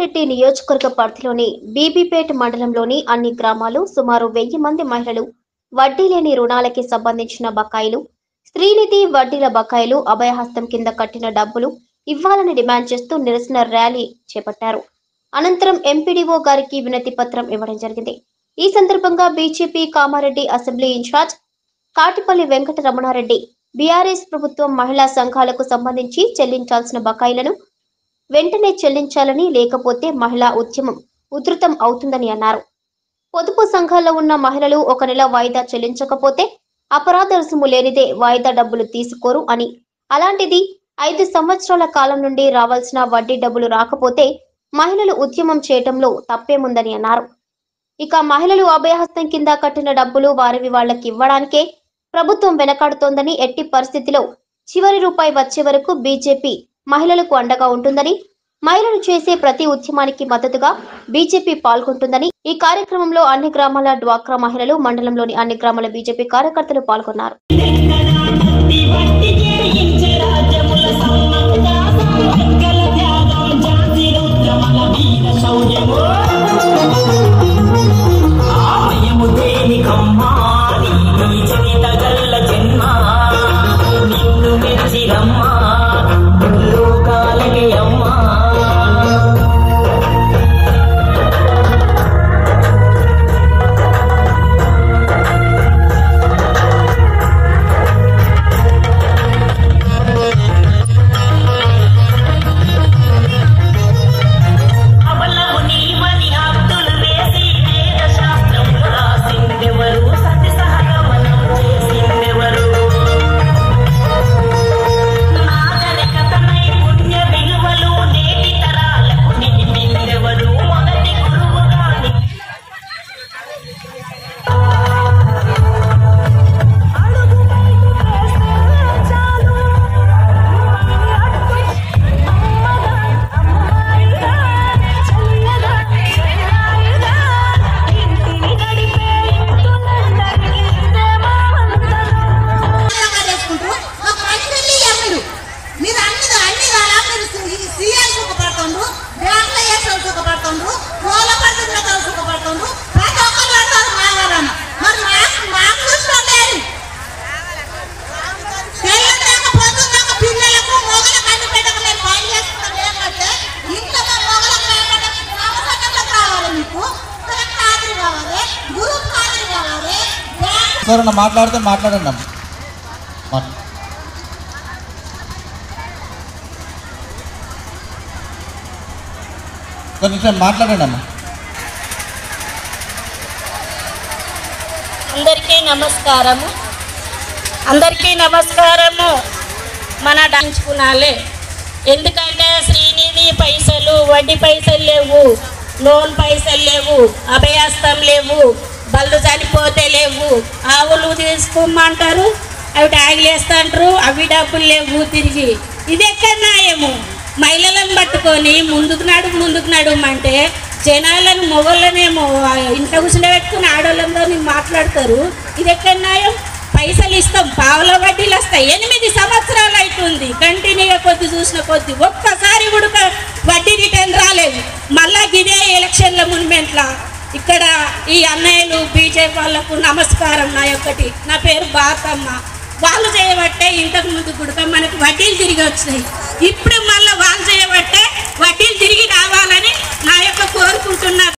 కామారెడ్డి నియోజకవర్గ పరిధిలోని బీబీపేట మండలంలోని అన్ని గ్రామాలు సుమారు వెయ్యి మంది మహిళలు వడ్డీ లేని రుణాలకి సంబంధించిన బకాయిలు స్త్రీనిధి వడ్డీల బకాయిలు అభయహస్తం కింద కట్టిన డబ్బులు ఇవ్వాలని డిమాండ్ చేస్తూ నిరసన ర్యాలీ చేపట్టారు అనంతరం ఎంపీడీఓ గారికి వినతి పత్రం ఇవ్వడం జరిగింది ఈ సందర్భంగా BJP Kamareddy assembly in charge Katipalli Venkata Ramana Reddy BRS ప్రభుత్వం మహిళా సంఘాలకు సంబంధించి చెల్లించాల్సిన బకాయిలను వెంటనే చెల్లించాలని లేకపోతే మహిళా ఉద్యమం ఉధృతం అవుతుందని అన్నారు పొదుపు సంఘాల్లో ఉన్న మహిళలు ఒక నెల వాయిదా చెల్లించకపోతే అపరాధ రుసుము లేనిదే వాయిదా డబ్బులు తీసుకోరు అని అలాంటిది ఐదు సంవత్సరాల కాలం నుండి రావాల్సిన వడ్డీ డబ్బులు రాకపోతే మహిళలు ఉద్యమం చేయటంలో తప్పేముందని అన్నారు ఇక మహిళలు అభయహస్తం కింద కట్టిన డబ్బులు వారివి వాళ్ళకి ఇవ్వడానికే ప్రభుత్వం వెనకాడుతోందని ఎట్టి పరిస్థితిలో చివరి రూపాయి వచ్చే వరకు బీజేపీ మహిళలకు అండగా ఉంటుందని మహిళలు చేసే ప్రతి ఉద్యమానికి మద్దతుగా బీజేపీ పాల్గొంటుందని ఈ కార్యక్రమంలో అన్ని గ్రామాల డ్వాక్రా మహిళలు మండలంలోని అన్ని గ్రామాల బీజేపీ కార్యకర్తలు పాల్గొన్నారు ఆమయము దేనికమ్మా నీ చరిత గల్ల జన్మ నిన్ను మెచ్చిరమ్మా లోకాలకి అమ్మా అవలవు నీవని హద్దులు వేసి వేద శాస్త్రం రాసిందెవరు సతి సహగమనం చేసిందెవరు నాగరికతనై పుణ్య విలువలు నేటి తరాలకు నిలిపిందెవరు మొదటి గురువుగా ని- తెలంగాణ చేసుకుంటూ ఒక మంచినీళ్ళు ఇయ్యరు మీరు అన్ని అన్ని కాలా మీరు సీఎం సుఖపడుతుండ్రు బ్యాంకులో వేసిన సుఖపడుతుండ్రు పూల పండుగలతో సుఖపడుతుండ్రు ప్రతి ఒక్కరు పడతారు మావారన్న మరి మాకు మాకు చూసుకోలేదు తెల్లందాక పొద్దున్నాక పిల్లలకు మొగలకు అన్ని పెట్టక మేము పని చేసుకుంటాం ఏంటంటే ఇంట్లో మా మొగలకు ఏంటంటే అవసరంలో కావాలి మీకు కరెక్ట్ హాజరు కావాలి గ్రూప్ హాజరు కావాలి బ్యాంక్ ఎవరన్నా మాట్లాడితే మాట్లాడండి అమ్మ మాట్లా- ఒక నిమిషం మాట్లాడండి అమ్మ అందరికీ నమస్కారము అందరికీ నమస్కారము మన డాంచుకునాలే ఎందుకంటే శ్రీనిధి పైసలు వడ్డీ పైసలు లేవు లోన్ పైసలు లేవు అభయాస్తం లేవు బళ్ళు చనిపోతే లేవు ఆవులు తీసుకోమంటారు అవి ట్యాగులు వేస్తాంటారు అవి డబ్బులు లేవు తిరిగి ఇది ఎక్కడ న్యాయము మహిళలను పట్టుకొని ముందుకు నడు ముందుకు నడుమంటే జనాలను మొగళ్ళనేమో ఇంట్లో కూర్చుండే పెట్టుకుని ఆడవాళ్ళందరూ మాట్లాడతారు ఇది ఎక్కడ న్యాయం పైసలు ఇస్తాం పావుల వడ్డీలు వస్తాయి ఎనిమిది సంవత్సరాలు అవుతుంది కంటిన్యూగా కొద్ది చూసిన కొద్ది ఒక్కసారి కూడా ఒక వడ్డీ రిటర్న్ రాలేదు మళ్ళా ఇదే ఎలక్షన్ల మున్మెంట్ల ఇక్కడ ఈ అన్నయ్యలు బీజేపీ వాళ్ళకు నమస్కారం నా యొక్కటి నా పేరు భారతమ్మ వాళ్ళు చేయబట్టే ఇంతకు ముందు కూడా మనకు వడ్డీలు తిరిగి వచ్చినాయి ఇప్పుడు